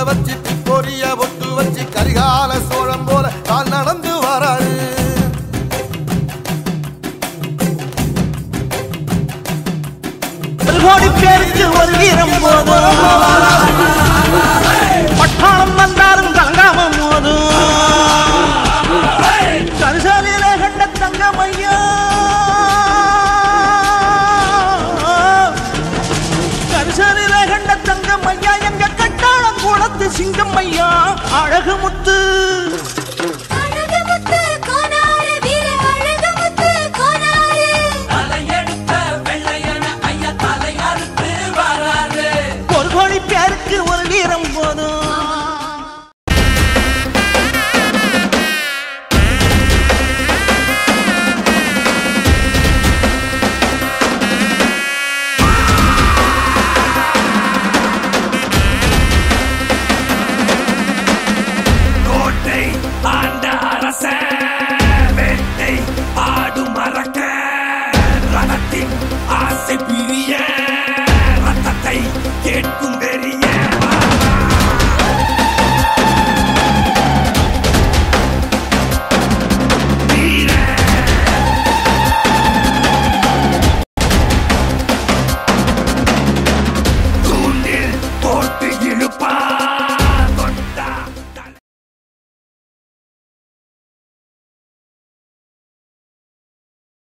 வச்சு பொரிய ஒட்டு வச்சு கரிகால சோழம் போல தான் நடந்து வராரு ஒரு கோடி பேருக்கு ஒரு வீரம் போதும் பட்டாளம் வந்தாலும் கலங்காம போதும் கரிசாலையில கண்ட தங்கமையா கரிசாலையில கண்ட தங்கமையா எங்க கட்டாளம் குளத்து சிங்கம்மையா அழகு முத்து அழகுமுத்து கோனாரு வீர அழகுமுத்து கோனாரு தலையெடுத்த வெள்ளையன ஐயா தலை அறுத்து வராரு ஒரு கோடி பேருக்கு ஒரு வீரம் போதும்